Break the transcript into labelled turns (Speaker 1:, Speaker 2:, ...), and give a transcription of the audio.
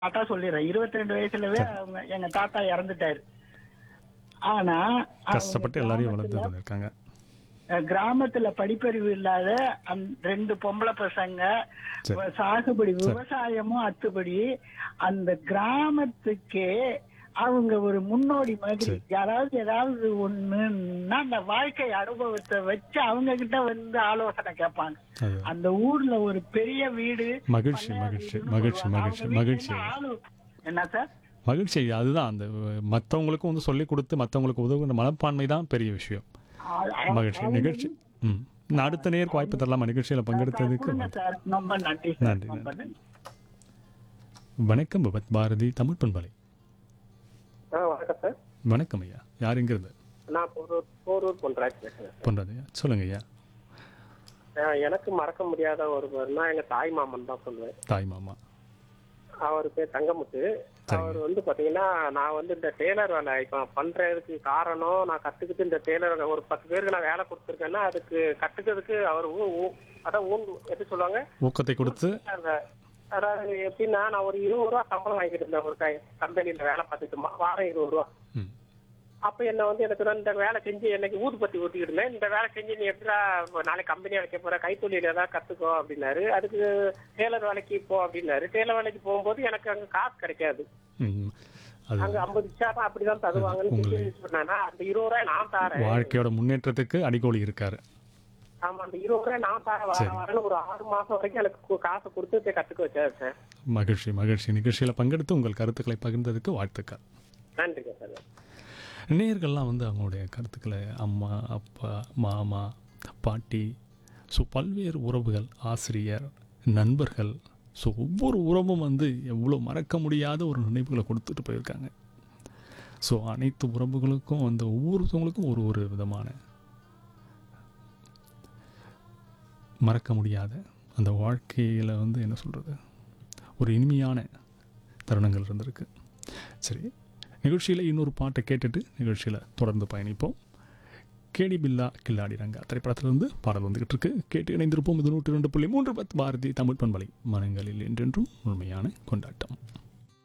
Speaker 1: தாத்தா சொல்லிடுறேன் இருபத்தி ரெண்டு வயசுலவே அவங்க எங்க தாத்தா இறந்துட்டாரு ஆனா அவங்க
Speaker 2: கஷ்டப்பட்டு எல்லாரையும் வளர்த்து
Speaker 1: கிராமத்துல-
Speaker 2: வந்திருக்காங்க
Speaker 1: அஹ், கிராமத்துல படிப்பறிவு இல்லாத அந்த ரெண்டு பொம்பளை பசங்க
Speaker 2: சரி.
Speaker 1: வ- சாகுபடி விவசாயமும் அத்துபடி அந்த கிராமத்துக்கே அவங்க ஒரு முன்னோடி மாதிரி
Speaker 2: சரி.
Speaker 1: யாராவது ஏதாவது ஒண்ணுன்னா அந்த வாழ்க்கை அனுபவத்தை வச்சு அவங்க கிட்ட வந்து ஆலோசனை கேட்பாங்க
Speaker 2: அது
Speaker 1: அந்த ஊர்ல ஒரு பெரிய வீடு
Speaker 2: மகிழ்ச்சி,
Speaker 1: பண்ணையார்
Speaker 2: மகிழ்ச்சி,
Speaker 1: வீடுன்னு
Speaker 2: மகிழ்ச்சி,
Speaker 1: சொல்லுவாங்க.
Speaker 2: மகிழ்ச்சி,
Speaker 1: அவங்க
Speaker 2: மகிழ்ச்சி.
Speaker 1: வீட்டுல ஆளு- என்ன சார்
Speaker 2: மகிழ்ச்சி அதுதான் அந்த மற்றவங்களுக்கும் வந்து சொல்லிக் கொடுத்து மற்றவங்களுக்கு உதவுகிற மனப்பான்மை தான் பெரிய விஷயம்
Speaker 1: ஆ-
Speaker 2: மகிழ்ச்சி நிகழ்ச்சி ம் நான் அடுத்த நேருக்கு வாய்ப்பு தரலாமா நிகழ்ச்சியில் பங்கெடுத்ததுக்கு
Speaker 1: கொடுங்க சார் ரொம்ப நன்றி சார்
Speaker 2: நன்றி,
Speaker 1: ரொம்ப நன்றி
Speaker 2: வணக்கம் பகத் பாரதி தமிழ் பண்பலை
Speaker 3: ஆ வணக்கம் சார்
Speaker 2: வணக்கம் ஐயா யார் எங்கிருந்து
Speaker 3: நான் போரூர் போரூர் பொன்ராஜ் பேசுகிறேன்
Speaker 2: பண்ணுறது ஐயா சொல்லுங்க ஐயா
Speaker 3: சார் எனக்கு மறக்க முடியாத ஒருவர்னா எங்க தாய் மாமன் தான் சொல்லுவேன்
Speaker 2: தாய் மாமா
Speaker 3: அவர் பேர் தங்கமுத்து அவர் வந்து பாத்தீங்கன்னா நான் வந்து இந்த டெய்லர் வேலை இப்போ பண்றதுக்கு காரணம் நான் கத்துக்கிட்டு இந்த டெய்லர் வேலை ஒரு பத்து பேருக்கு நான் வேலை கொடுத்துருக்கேன்னா அதுக்கு கத்துக்கிறதுக்கு அவர் ஊ- ஊ- அதான் ஊன் எப்படி சொல்லுவாங்க
Speaker 2: ஊக்கத்தை கொடுத்து
Speaker 3: அந்த அதாவது எப்படின்னா நான் ஒரு இருபது ரூபா சம்பளம் வாங்கிட்டு இருந்தேன் ஒரு கம்பெனில வேலை பார்த்துட்டு மா- வாரம் இருபது ரூபா
Speaker 2: ம்
Speaker 3: அப்ப என்ன வந்து எனக்கு வந்து இந்த வேலை செஞ்சு எனக்கு ஊதுபத்தி ஊட்டிக்கிட்டு இருந்தேன் இந்த வேலை செஞ்சு நீ எப்படா இப்ப நாளைக்கு கம்பெனி வைக்க போற கைத்தொழில் ஏதாவது கத்துக்கோ அப்படின்னாரு அதுக்கு டெய்லர் வேலைக்கு போ அப்படின்னாரு டெய்லர் வேலைக்கு போகும்போது எனக்கு அங்க காசு கிடைக்காது
Speaker 2: ம். அது
Speaker 3: அங்க ஐம்பது சாப்பா அப்படிதான் தருவாங்கன்னு
Speaker 2: உங்களுக்கு-
Speaker 3: சொல்லி சொன்னானா அந்த இருபது ரூபாய் நான் தாரேன்
Speaker 2: வாழ்க்கையோட முன்னேற்றத்துக்கு அடிக்கோலி இருக்காரு
Speaker 3: ஆமா அந்த இருபது ரூபாய் நான் தாரேன் வர வரேன்னு ஒரு ஆறு மாசம் வரைக்கும் எனக்கு கு- காசை கொடுத்து போய் கத்துக்க வச்சாரு சார்
Speaker 2: மகிழ்ச்சி மகிழ்ச்சி நிகழ்ச்சியில் பங்கெடுத்து உங்கள் கருத்துக்களை பகிர்ந்ததுக்கு வாழ்த்துக்கள்
Speaker 3: நன்றிங்க சார்
Speaker 2: நேயர்கள்லாம் வந்து அவங்களுடைய கருத்துக்களை அம்மா அப்பா மாமா பாட்டி ஸோ பல்வேறு உறவுகள் ஆசிரியர் நண்பர்கள் ஸோ ஒவ்வொரு உறவும் வந்து எவ்வளோ மறக்க முடியாத ஒரு நினைவுகளை கொடுத்துட்டு போயிருக்காங்க ஸோ அனைத்து உறவுகளுக்கும் வந்து ஒவ்வொருத்தவங்களுக்கும் ஒரு ஒரு விதமான மறக்க முடியாத அந்த வாழ்க்கையில் வந்து என்ன சொல்கிறது ஒரு இனிமையான தருணங்கள் இருந்திருக்கு சரி நிகழ்ச்சியில் இன்னொரு பாட்டை கேட்டுட்டு நிகழ்ச்சியில் தொடர்ந்து பயணிப்போம் கேடி பில்லா கில்லாடி ரங்கா திரைப்படத்திலிருந்து பாடல் வந்துகிட்டு இருக்கு கேட்டு இணைந்திருப்போம் இது நூற்றி ரெண்டு புள்ளி மூன்று பத்து பாரதி தமிழ் பண்பலை மனங்களில் என்றென்றும் உண்மையான கொண்டாட்டம்